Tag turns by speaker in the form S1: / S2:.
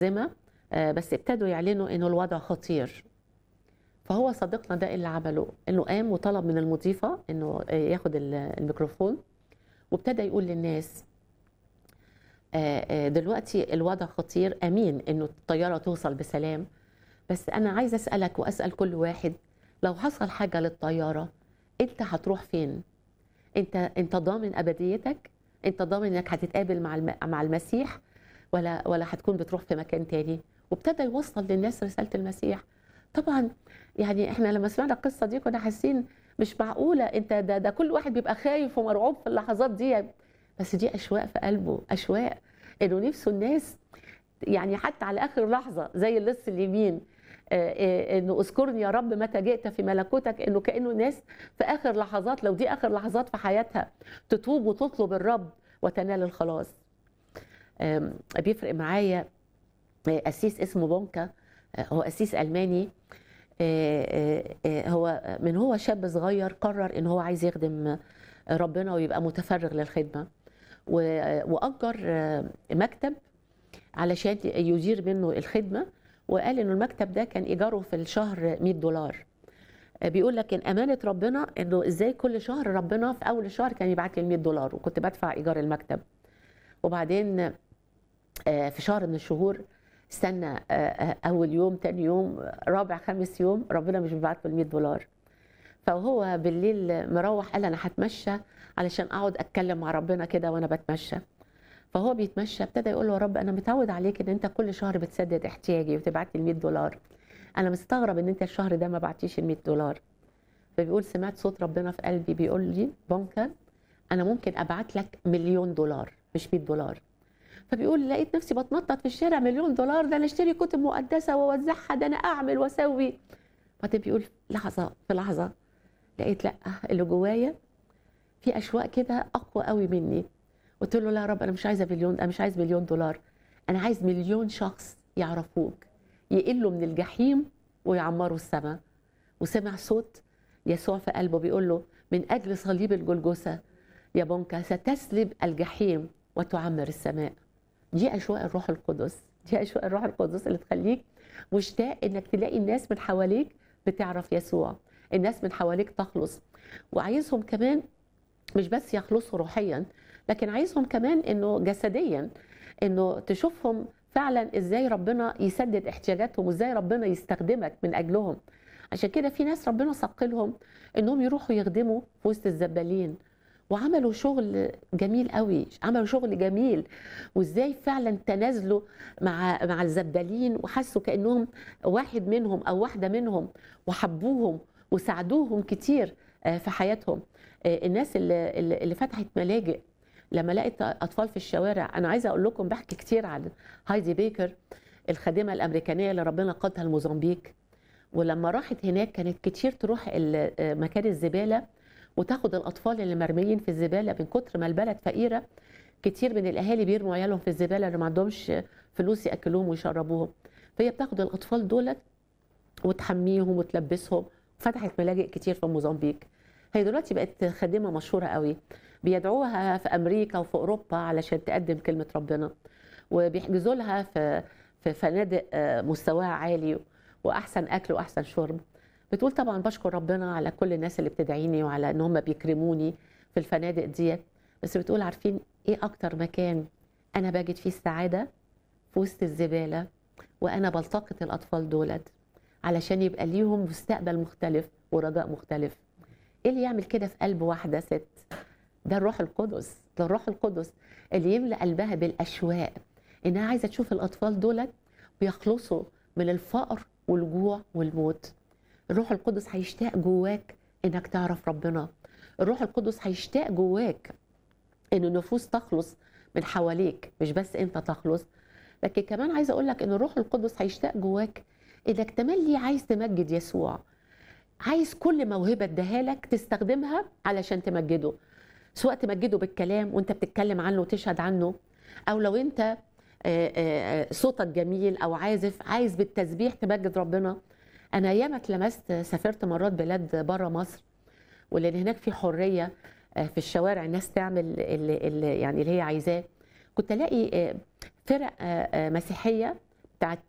S1: متأزمة آه، بس ابتدوا يعلنوا انه الوضع خطير فهو صديقنا ده اللي عمله انه قام وطلب من المضيفة انه آه، ياخد ال- الميكروفون وابتدى يقول للناس آه، آه، دلوقتي الوضع خطير امين انه الطيارة توصل بسلام بس انا عايزه اسالك واسال كل واحد لو حصل حاجه للطياره انت هتروح فين انت انت ضامن ابديتك انت ضامن انك هتتقابل مع الم... مع المسيح ولا ولا هتكون بتروح في مكان تاني وابتدى يوصل للناس رساله المسيح طبعا يعني احنا لما سمعنا القصه دي كنا حاسين مش معقوله انت ده ده كل واحد بيبقى خايف ومرعوب في اللحظات دي بس دي اشواق في قلبه اشواق انه نفسه الناس يعني حتى على اخر لحظه زي اللص اليمين آه، آه، انه اذكرني يا رب متى جئت في ملكوتك انه كانه ناس في اخر لحظات لو دي اخر لحظات في حياتها تتوب وتطلب الرب وتنال الخلاص آم، بيفرق معايا آه، قسيس اسمه بونكا آه، هو قسيس الماني آه، آه، آه، هو من هو شاب صغير قرر ان هو عايز يخدم ربنا ويبقى متفرغ للخدمه و- واجر آه، مكتب علشان يدير منه الخدمه وقال انه المكتب ده كان ايجاره في الشهر 100 دولار بيقول لك ان امانه ربنا انه ازاي كل شهر ربنا في اول الشهر كان يبعت لي 100 دولار وكنت بدفع ايجار المكتب وبعدين آه، في شهر من الشهور استنى آه، آه، اول يوم تاني يوم رابع خامس يوم ربنا مش بيبعت له 100 دولار فهو بالليل مروح قال انا هتمشى علشان اقعد اتكلم مع ربنا كده وانا بتمشى فهو بيتمشى ابتدى يقول له يا رب انا متعود عليك ان انت كل شهر بتسدد احتياجي وتبعت لي 100 دولار انا مستغرب ان انت الشهر ده ما بعتيش ال 100 دولار فبيقول سمعت صوت ربنا في قلبي بيقول لي بونكا انا ممكن ابعت لك مليون دولار مش 100 دولار فبيقول لقيت نفسي بتنطط في الشارع مليون دولار ده انا اشتري كتب مقدسه واوزعها ده انا اعمل واسوي بعدين بيقول لحظه في لحظه لقيت لا اللي جوايا في اشواق كده اقوى قوي مني قلت له لا يا رب انا مش عايزه مليون انا مش عايز مليون دولار انا عايز مليون شخص يعرفوك يقلوا من الجحيم ويعمروا السماء وسمع صوت يسوع في قلبه بيقول له من اجل صليب الجلجثه يا بونكا ستسلب الجحيم وتعمر السماء دي اشواق الروح القدس دي اشواق الروح القدس اللي تخليك مشتاق انك تلاقي الناس من حواليك بتعرف يسوع الناس من حواليك تخلص وعايزهم كمان مش بس يخلصوا روحيا لكن عايزهم كمان انه جسديا انه تشوفهم فعلا ازاي ربنا يسدد احتياجاتهم وازاي ربنا يستخدمك من اجلهم عشان كده في ناس ربنا ثقلهم انهم يروحوا يخدموا في وسط الزبالين وعملوا شغل جميل قوي عملوا شغل جميل وازاي فعلا تنازلوا مع مع الزبالين وحسوا كانهم واحد منهم او واحده منهم وحبوهم وساعدوهم كتير آه، في حياتهم آه، الناس اللي اللي اللي فتحت ملاجئ لما لقيت اطفال في الشوارع انا عايزه اقول لكم بحكي كتير عن هايدي بيكر الخادمه الامريكانيه اللي ربنا قادها لموزمبيق ولما راحت هناك كانت كتير تروح ال- آه، مكان الزباله وتاخد الاطفال اللي مرميين في الزباله من كتر ما البلد فقيره كتير من الاهالي بيرموا عيالهم في الزباله اللي ما عندهمش فلوس ياكلوهم ويشربوهم فهي بتاخد الاطفال دولت وتحميهم وتلبسهم فتحت ملاجئ كتير في موزمبيق هي دلوقتي بقت خادمه مشهوره قوي بيدعوها في امريكا وفي اوروبا علشان تقدم كلمه ربنا وبيحجزوا لها في في فنادق آه، مستواها عالي واحسن اكل واحسن شرب بتقول طبعا بشكر ربنا على كل الناس اللي بتدعيني وعلى ان هم بيكرموني في الفنادق ديت بس بتقول عارفين ايه اكتر مكان انا بجد فيه السعاده في وسط الزباله وانا بلتقط الاطفال دولت علشان يبقى ليهم مستقبل مختلف ورجاء مختلف ايه اللي يعمل كده في قلب واحده ست ده الروح القدس ده الروح القدس اللي يملأ قلبها بالاشواق انها عايزه تشوف الاطفال دولت بيخلصوا من الفقر والجوع والموت الروح القدس هيشتاق جواك انك تعرف ربنا الروح القدس هيشتاق جواك ان النفوس تخلص من حواليك مش بس انت تخلص لكن كمان عايزه اقول لك ان الروح القدس هيشتاق جواك انك تملي عايز تمجد يسوع عايز كل موهبه اداها لك تستخدمها علشان تمجده سواء تمجده بالكلام وانت بتتكلم عنه وتشهد عنه او لو انت آه، آه، صوتك جميل او عازف عايز بالتسبيح تمجد ربنا انا ياما اتلمست سافرت مرات بلاد بره مصر ولان هناك في حريه آه، في الشوارع الناس تعمل اللي, اللي يعني اللي هي عايزاه كنت الاقي آه، فرق آه، آه، مسيحيه بتاعت